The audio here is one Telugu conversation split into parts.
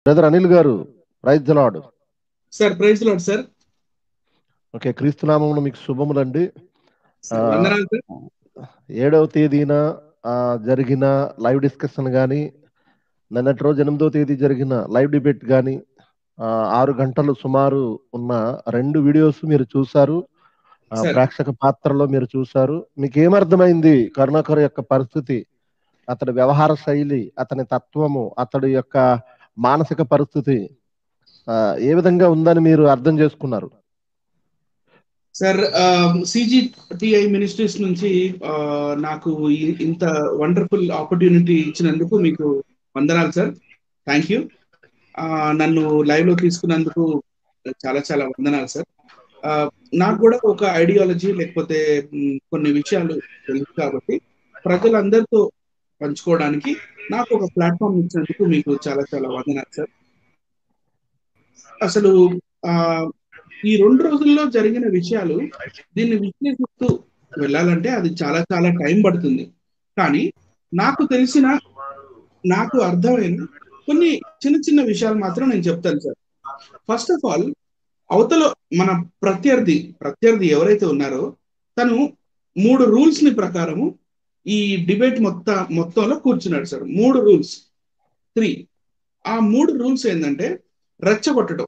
బ్రదర్ అనిల్ గారు praise Lord sir praise Lord sir okay క్రీస్తునామమును మీకు శుభములండి సార్, వందనాలు సార్ ఏడవ తేదీన ఆ, జరిగిన లైవ్ డిస్కషన్ కానీ నిన్నటి రోజు ఎనిమిదవ తేదీ జరిగిన లైవ్ డిబేట్ కానీ ఆరు గంటలు సుమారు ఉన్న రెండు వీడియోస్ మీరు చూశారు ఆ, సరే. ప్రేక్షక పాత్రలో మీరు చూశారు మీకు ఏమర్థమైంది కరుణాకర్ యొక్క పరిస్థితి అతడి వ్యవహార శైలి అతని తత్వము అతడి యొక్క మానసిక పరిస్థితి ఆ, ఏ విధంగా ఉందని మీరు అర్థం చేసుకున్నారు సార్ సిజిటిఐ మినిస్ట్రీస్ నుంచి ఆ, నాకు ఈ- ఇంత వండర్ఫుల్ ఆపర్చునిటీ ఇచ్చినందుకు మీకు వందనాలు సార్ థ్యాంక్ యూ నన్ను లైవ్ లో తీసుకున్నందుకు చాలా చాలా వందనాలు సార్ ఆ, నాకు కూడా ఒక ఐడియాలజీ లేకపోతే మ్, కొన్ని విషయాలు తెలుసు కాబట్టి ప్రజలందరితో పంచుకోవడానికి నాకు ఒక ప్లాట్ఫామ్ ఇచ్చినందుకు మీకు చాలా చాలా వందనాలు సార్ అసలు ఆ ఈ రెండు రోజుల్లో జరిగిన విషయాలు దీన్ని విశ్లేషిస్తూ వెళ్ళాలంటే అది చాలా చాలా టైం పడుతుంది కానీ నాకు తెలిసిన నాకు అర్థమైన కొన్ని చిన్న చిన్న విషయాలు మాత్రం నేను చెప్తాను సార్ ఫస్ట్ ఆఫ్ ఆల్ అవతల మన ప్రత్యర్థి ప్రత్యర్థి ఎవరైతే ఉన్నారో తను మూడు రూల్స్ ని ప్రకారము ఈ డిబేట్ మొత్తం మొత్తంలో కూర్చున్నాడు సార్ మూడు రూల్స్ త్రీ ఆ మూడు రూల్స్ ఏంటంటే రెచ్చగొట్టడం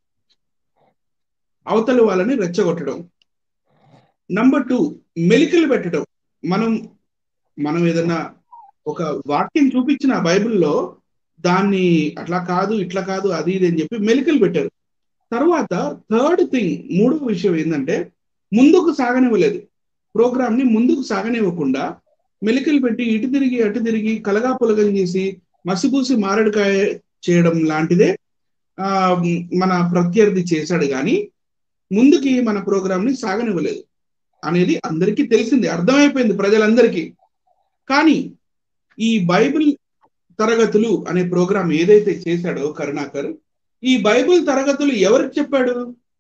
అవతల వాళ్ళని రెచ్చగొట్టడం నంబర్ టూ మెలికలు పెట్టడం మనం మనం ఏదన్నా ఒక వాక్యం చూపించిన బైబిల్లో దాన్ని అట్లా కాదు ఇట్లా కాదు అది ఇది అని చెప్పి మెలికలు పెట్టారు తర్వాత థర్డ్ థింగ్ మూడో విషయం ఏంటంటే ముందుకు సాగనివ్వలేదు ప్రోగ్రామ్ ని ముందుకు సాగనివ్వకుండా మెలికలు పెట్టి ఇటు తిరిగి అటు తిరిగి కలగా పులగం చేసి మసిపూసి మారడికాయ చేయడం లాంటిదే ఆ మన ప్రత్యర్థి చేశాడు కానీ ముందుకి మన ప్రోగ్రామ్ ని సాగనివ్వలేదు అనేది అందరికీ తెలిసింది అర్థమైపోయింది ప్రజలందరికీ కానీ ఈ బైబిల్ తరగతులు అనే ప్రోగ్రాం ఏదైతే చేశాడో కరుణాకర్ ఈ బైబిల్ తరగతులు ఎవరికి చెప్పాడు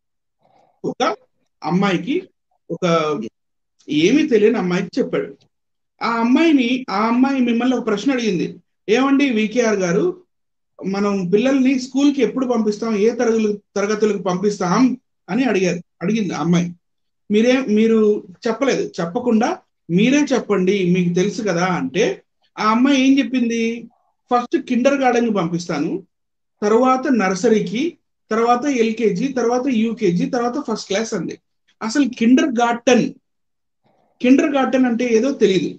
ఒక అమ్మాయికి ఒక ఏమీ తెలియని అమ్మాయికి చెప్పాడు ఆ అమ్మాయిని ఆ అమ్మాయి మిమ్మల్ని ఒక ప్రశ్న అడిగింది ఏమండి వికేఆర్ గారు మనం పిల్లల్ని స్కూల్ కి ఎప్పుడు పంపిస్తాం ఏ తరగతులు తరగతులకు పంపిస్తాం అని అడిగారు అడిగింది ఆ అమ్మాయి మీరే మీరు చెప్పలేదు చెప్పకుండా మీరే చెప్పండి మీకు తెలుసు కదా అంటే ఆ అమ్మాయి ఏం చెప్పింది ఫస్ట్ కిండర్ గార్డెన్ కి పంపిస్తాను తర్వాత నర్సరీకి తర్వాత ఎల్కేజీ తర్వాత యూకేజీ తర్వాత ఫస్ట్ క్లాస్ అంది అసలు కిండర్ గార్డెన్ కిండర్ గార్డెన్ అంటే ఏదో తెలియదు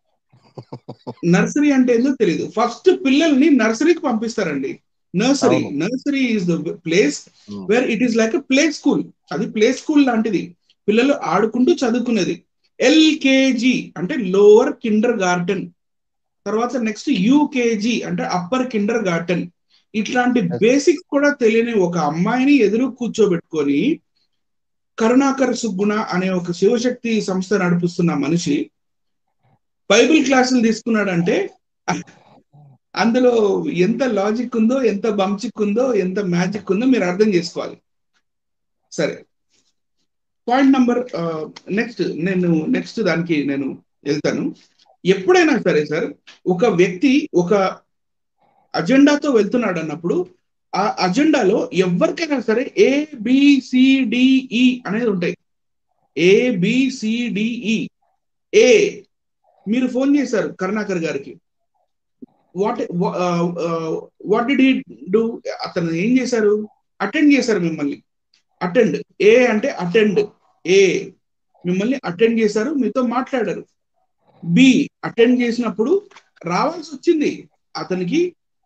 నర్సరీ అంటే ఏదో తెలియదు ఫస్ట్ పిల్లల్ని నర్సరీకి పంపిస్తారండి నర్సరీ అవును. Nursery is the place Hmm. Where it is like play school అది ప్లే స్కూల్ లాంటిది పిల్లలు ఆడుకుంటూ చదువుకునేది ఎల్కేజీ అంటే లోవర్ కిండర్ గార్డెన్ తర్వాత నెక్స్ట్ యూకేజీ అంటే అప్పర్ కిండర్ గార్డెన్ ఇట్లాంటి Yes. బేసిక్స్ కూడా తెలియని ఒక అమ్మాయిని ఎదురు కూర్చోబెట్టుకొని కరుణాకర్ సుగ్గుణ అనే ఒక శివశక్తి సంస్థ నడిపిస్తున్న మనిషి బైబిల్ క్లాసులు తీసుకున్నాడంటే అందులో ఎంత లాజిక్ ఉందో ఎంత బంచిక్ ఉందో ఎంత మ్యాజిక్ ఉందో మీరు అర్థం చేసుకోవాలి సరే పాయింట్ నంబర్ నెక్స్ట్ నేను నెక్స్ట్ దానికి నేను వెళ్తాను ఎప్పుడైనా సరే సార్ ఒక వ్యక్తి ఒక అజెండాతో వెళ్తున్నాడు అన్నప్పుడు ఆ అజెండాలో ఎవరికైనా సరే ఏ బిసిడిఈ అనేది ఉంటాయి ఏ బిసిడిఈ ఏ మీరు ఫోన్ చేశారు కరుణాకర్ గారికి వాట్ వాట్ డి డూ అతను ఏం చేశారు అటెండ్ చేశారు మిమ్మల్ని అటెండ్ ఏ అంటే అటెండ్ ఏ మిమ్మల్ని అటెండ్ చేశారు మీతో మాట్లాడారు బి అటెండ్ చేసినప్పుడు రావాల్సి వచ్చింది అతనికి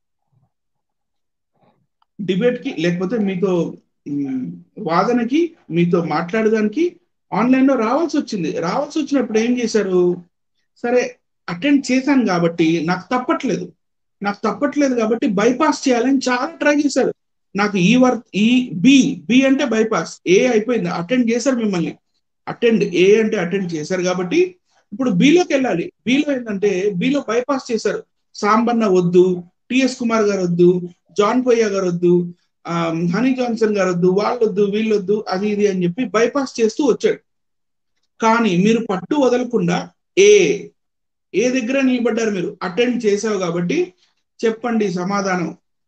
డిబేట్ కి లేకపోతే మీతో మ్, వాదనకి మీతో మాట్లాడడానికి ఆన్లైన్ లో రావాల్సి వచ్చింది రావాల్సి వచ్చినప్పుడు ఏం చేశారు సరే అటెండ్ చేశాను కాబట్టి నాకు తప్పట్లేదు నాకు తప్పట్లేదు కాబట్టి బైపాస్ చేయాలని చాలా ట్రై చేశారు నాకు ఈ వర్క్ ఈ బి బి అంటే బైపాస్ ఏ అయిపోయింది అటెండ్ చేశారు మిమ్మల్ని అటెండ్ ఏ అంటే అటెండ్ చేశారు కాబట్టి ఇప్పుడు బిలోకి వెళ్ళాలి బిలో ఏంటంటే బిలో బైపాస్ చేశారు సాంబన్న వద్దు టిఎస్ కుమార్ గారు వద్దు జాన్ పొయ్య గారు వద్దు ఆ, హనీ జాన్సన్ గారు వద్దు వాళ్ళొద్దు వీళ్ళొద్దు అది ఇది అని చెప్పి బైపాస్ చేస్తూ వచ్చాడు కానీ మీరు పట్టు వదలకుండా ఏ ఏ దగ్గర నిలబడ్డారు మీరు అటెండ్ చేసావు కాబట్టి చెప్పండి సమాధానం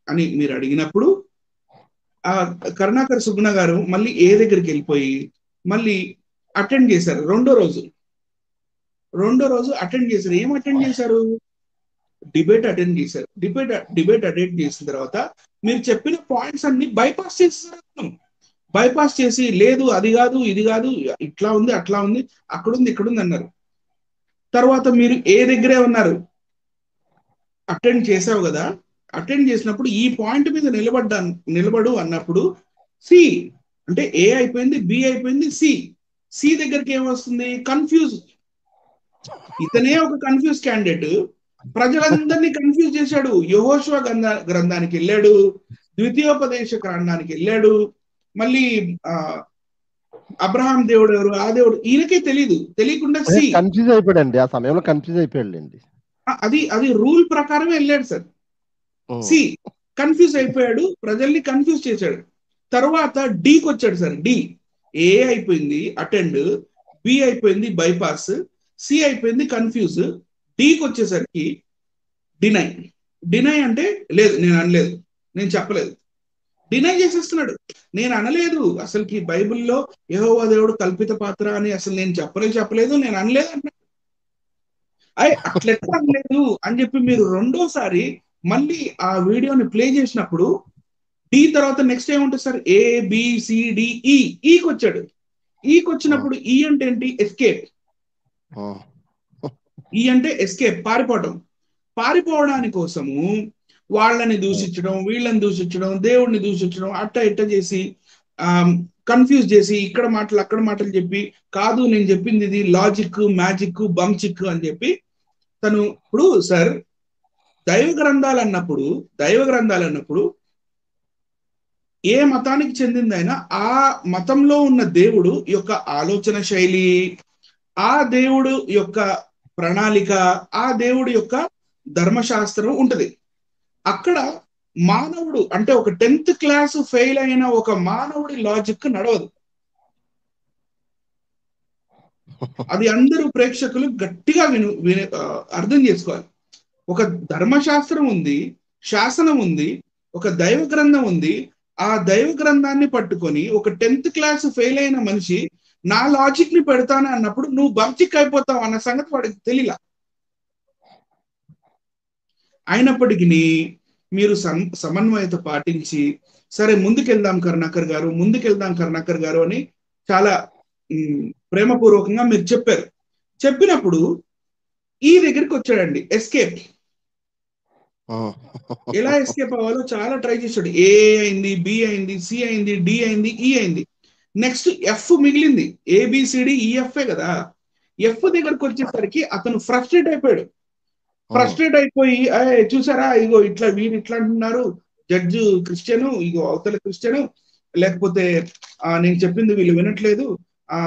అని మీరు అడిగినప్పుడు ఆ కరుణాకర్ సుగుణ గారు మళ్ళీ ఏ దగ్గరికి వెళ్ళిపోయి మళ్ళీ అటెండ్ చేశారు రెండో రోజు రెండో రోజు అటెండ్ చేశారు ఏం అటెండ్ చేశారు డిబేట్ అటెండ్ చేశారు డిబేట్ డిబేట్ అటెండ్ చేసిన తర్వాత మీరు చెప్పిన పాయింట్స్ అన్ని బైపాస్ చేస్తారు బైపాస్ చేసి లేదు అది కాదు ఇది కాదు ఇట్లా ఉంది అట్లా ఉంది అక్కడ ఉంది ఇక్కడ ఉంది అన్నారు తర్వాత మీరు ఏ దగ్గరే ఉన్నారు అటెండ్ చేసావు కదా అటెండ్ చేసినప్పుడు ఈ పాయింట్ మీద నిలబడ్డా నిలబడు అన్నప్పుడు సి అంటే ఏ అయిపోయింది బి అయిపోయింది సి సి దగ్గరికి ఏమొస్తుంది కన్ఫ్యూజ్ ఇతనే ఒక కన్ఫ్యూజ్ క్యాండిడేట్ ప్రజలందరినీ కన్ఫ్యూజ్ చేశాడు యహోశ్వ గ్రంథ గ్రంథానికి వెళ్ళాడు ద్వితీయోపదేశ గ్రంథానికి వెళ్ళాడు మళ్ళీ ఆ అబ్రహాం దేవుడు ఎవరు ఆ దేవుడు ఈయనకే తెలియదు తెలియకుండా సి కన్ఫ్యూజ్ అయిపోయాడండి ఆ సమయంలో కన్ఫ్యూజ్ అయిపోయాడండి అది అది రూల్ ప్రకారమే వెళ్ళాడు సార్ సి కన్ఫ్యూజ్ అయిపోయాడు ప్రజల్ని కన్ఫ్యూజ్ చేశాడు తర్వాత డీకి వచ్చాడు సార్ డి ఏ అయిపోయింది అటెండ్ బి అయిపోయింది బైపాస్ సి అయిపోయింది కన్ఫ్యూజ్ డీకి వచ్చేసరికి డినై డినై అంటే లేదు నేను అనలేదు నేను చెప్పలేదు డినై చేసేస్తున్నాడు నేను అనలేదు అసలుకి బైబిల్లో యహోవా దేవుడు కల్పిత పాత్ర అని అసలు నేను చెప్పలేదు చెప్పలేదు నేను అనలేదు అన్నాడు అయ్యి అట్లెట్లా అనలేదు అని చెప్పి మీరు రెండోసారి మళ్ళీ ఆ వీడియోని ప్లే చేసినప్పుడు డి తర్వాత నెక్స్ట్ ఏముంటుంది సార్ ఏ బిసిడిఈ ఈకి వచ్చాడు ఈకి వచ్చినప్పుడు ఈ అంటే ఏంటి ఎస్కేప్ ఈ అంటే ఎస్కేప్ పారిపోవటం పారిపోవడానికి కోసము వాళ్ళని దూషించడం వీళ్ళని దూషించడం దేవుడిని దూషించడం అట్ట ఇట్ట చేసి కన్ఫ్యూజ్ చేసి ఇక్కడ మాటలు అక్కడ మాటలు చెప్పి కాదు నేను చెప్పింది ఇది లాజిక్ మ్యాజిక్ బంచిక్ అని చెప్పి తను ఇప్పుడు సార్ దైవ గ్రంథాలు అన్నప్పుడు దైవ గ్రంథాలు అన్నప్పుడు ఏ మతానికి చెందిందైనా ఆ మతంలో ఉన్న దేవుడు యొక్క ఆలోచన శైలి ఆ దేవుడు యొక్క ప్రణాళిక ఆ దేవుడి యొక్క ధర్మశాస్త్రం ఉంటది అక్కడ మానవుడు అంటే ఒక టెన్త్ క్లాస్ ఫెయిల్ అయిన ఒక మానవుడి లాజిక్ నడవదు అది అందరూ ప్రేక్షకులు గట్టిగా విను విని అర్థం చేసుకోవాలి ఒక ధర్మశాస్త్రం ఉంది శాసనం ఉంది ఒక దైవ గ్రంథం ఉంది ఆ దైవ గ్రంథాన్ని పట్టుకొని ఒక టెన్త్ క్లాస్ ఫెయిల్ అయిన మనిషి నా లాజిక్ ని పెడతాను అన్నప్పుడు నువ్వు బంచిక్ అయిపోతావు అన్న సంగతి వాడికి తెలియలా అయినప్పటికీ మీరు సమన్వయత పాటించి సరే ముందుకెళ్దాం కరుణాకర్ గారు ముందుకెళ్దాం కరుణాకర్ గారు అని చాలా ప్రేమపూర్వకంగా మీరు చెప్పారు చెప్పినప్పుడు ఈ దగ్గరికి వచ్చాడండి ఎస్కేప్ ఎలా ఎస్కేప్ అవ్వాలో చాలా ట్రై చేశాడు ఏ అయింది బి అయింది సి అయింది డి అయింది ఈ అయింది నెక్స్ట్ ఎఫ్ మిగిలింది ఏబిసిడి ఈఎఫ్ఏ కదా ఎఫ్ దగ్గరకు వచ్చేసరికి అతను ఫ్రస్ట్రేట్ అయిపోయాడు ఫ్రస్ట్రేట్ అయిపోయి చూసారా ఇగో ఇట్లా వీరు ఇట్లా అంటున్నారు జడ్జు క్రిస్టియను ఇగో అవతల క్రిస్టియను లేకపోతే నేను చెప్పింది వీళ్ళు వినట్లేదు ఆ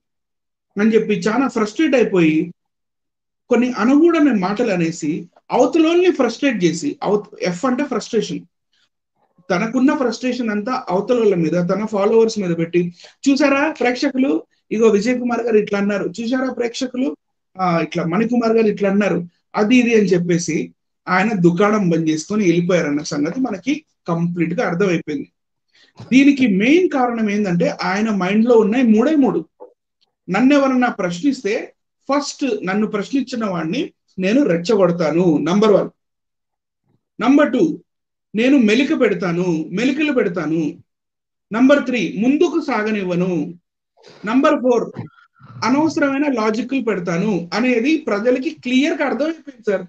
అని చెప్పి చాలా ఫ్రస్ట్రేట్ అయిపోయి కొన్ని అనుగూడమైన మాటలు అనేసి అవతలోని ఫ్రస్ట్రేట్ చేసి ఎఫ్ అంటే ఫ్రస్ట్రేషన్ తనకున్న ఫ్రస్ట్రేషన్ అంతా అవతల మీద తన ఫాలోవర్స్ మీద పెట్టి చూసారా ప్రేక్షకులు ఇగో విజయ్ కుమార్ గారు ఇట్లా అన్నారు చూసారా ప్రేక్షకులు ఆ ఇట్లా మణికుమార్ గారు ఇట్లా అన్నారు అది ఇది అని చెప్పేసి ఆయన దుకాణం బంద్ చేసుకొని వెళ్ళిపోయారన్న సంగతి మనకి కంప్లీట్ గా అర్థమైపోయింది దీనికి మెయిన్ కారణం ఏంటంటే ఆయన మైండ్ లో ఉన్నాయి మూడే మూడు నన్ను ఎవరన్నా ప్రశ్నిస్తే ఫస్ట్ నన్ను ప్రశ్నించిన వాడిని నేను రెచ్చగొడతాను నంబర్ వన్ నంబర్ టూ నేను మెలిక పెడతాను మెలికలు పెడతాను నంబర్ త్రీ ముందుకు సాగనివ్వను నంబర్ ఫోర్ అనవసరమైన లాజిక్లు పెడతాను అనేది ప్రజలకి క్లియర్ గా అర్థమైపోయింది సార్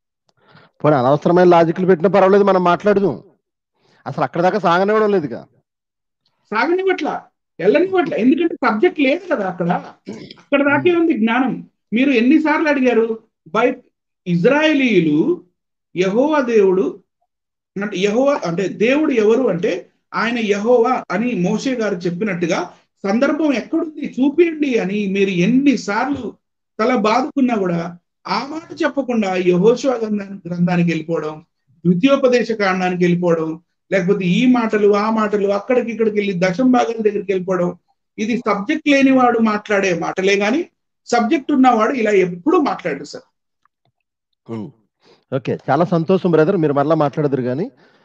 పోనీ అనవసరమైన లాజిక్లు పెట్టినా పర్వాలేదు మనం మాట్లాడదు అసలు అక్కడ దాకా సాగనివ్వడం లేదుగా సాగనివ్వట్ల వెళ్ళనివ్వట్ల ఎందుకంటే సబ్జెక్ట్ లేదు కదా అక్కడ అక్కడ దాకే ఉంది జ్ఞానం మీరు ఎన్నిసార్లు అడిగారు బై ఇజ్రాయేలీలు యహోవా దేవుడు అంటే యహోవా అంటే దేవుడు ఎవరు అంటే ఆయన యహోవా అని మోషే గారు చెప్పినట్టుగా సందర్భం ఎక్కడుంది చూపించండి అని మీరు ఎన్నిసార్లు తల బాదుకున్నా కూడా ఆ మాట చెప్పకుండా యహోశివ గ్రంథానికి వెళ్ళిపోవడం ద్వితీయోపదేశ కాండానికి వెళ్ళిపోవడం లేకపోతే ఈ మాటలు ఆ మాటలు అక్కడికి ఇక్కడికి వెళ్ళి దశం భాగాల దగ్గరికి వెళ్ళిపోవడం ఇది సబ్జెక్ట్ లేనివాడు మాట్లాడే మాటలే గాని సబ్జెక్ట్ ఉన్నవాడు ఇలా ఎప్పుడూ మాట్లాడు సార్ ఓకే చాలా సంతోషం బ్రదర్ మీరు మళ్ళీ మాట్లాడదురు కానీ